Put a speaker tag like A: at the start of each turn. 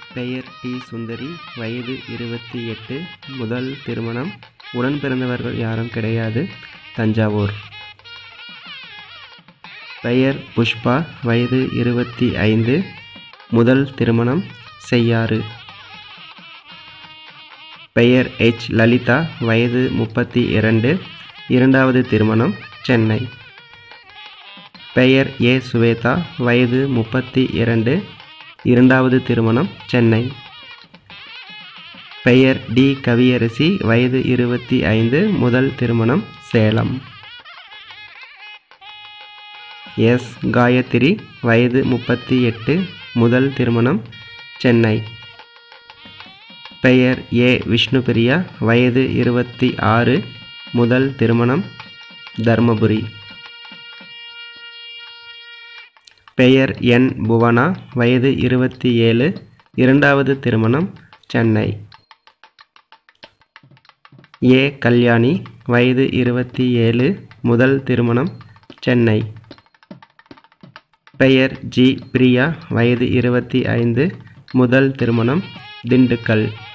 A: பெயர் டி சுந்தரி வயது இருபத்தி எட்டு முதல் திருமணம் உடன் பிறந்தவர்கள் யாரும் கிடையாது தஞ்சாவூர் பெயர் புஷ்பா வயது இருபத்தி ஐந்து முதல் திருமணம் செய்யாறு பெயர் எச் லலிதா வயது முப்பத்தி இரண்டு இரண்டாவது திருமணம் சென்னை பெயர் ஏ சுவேதா வயது முப்பத்தி இரண்டு இரண்டாவது திருமணம் சென்னை பெயர் டி கவியரசி வயது இருபத்தி ஐந்து முதல் திருமணம் சேலம் எஸ் காயத்ரி வயது முப்பத்தி எட்டு முதல் திருமணம் சென்னை பெயர் ஏ விஷ்ணுபிரியா வயது இருபத்தி ஆறு முதல் திருமணம் தர்மபுரி பெயர் என் புவனா வயது இருபத்தி ஏழு இரண்டாவது திருமணம் சென்னை ஏ கல்யாணி வயது இருபத்தி ஏழு முதல் திருமணம் சென்னை பெயர் ஜி பிரியா வயது இருபத்தி ஐந்து முதல் திருமணம் திண்டுக்கல்